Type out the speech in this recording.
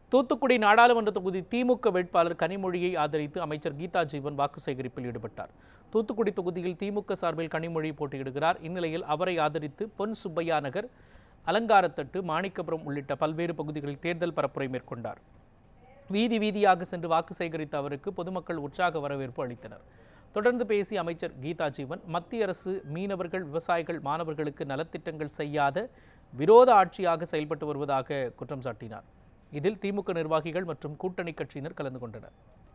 தூத்துக்குடி நாடாளுமன்ற தொகுதி திமுக வேட்பாளர் கனிமொழியை ஆதரித்து அமைச்சர் கீதா ஜீவன் வாக்கு சேகரிப்பில் ஈடுபட்டார் தூத்துக்குடி தொகுதியில் திமுக சார்பில் கனிமொழி போட்டியிடுகிறார் இந்நிலையில் அவரை ஆதரித்து பொன் சுப்பையா நகர் அலங்காரத்தட்டு மாணிக்கபுரம் உள்ளிட்ட பல்வேறு பகுதிகளில் தேர்தல் பரப்புரை மேற்கொண்டார் வீதி வீதியாக சென்று வாக்கு சேகரித்த அவருக்கு பொதுமக்கள் உற்சாக வரவேற்பு அளித்தனர் தொடர்ந்து பேசிய அமைச்சர் கீதா ஜீவன் மத்திய அரசு மீனவர்கள் விவசாயிகள் மாணவர்களுக்கு நலத்திட்டங்கள் செய்யாத விரோத ஆட்சியாக செயல்பட்டு வருவதாக குற்றம் சாட்டினார் இதில் திமுக நிர்வாகிகள் மற்றும் கூட்டணி கட்சியினர் கலந்து கொண்டனர்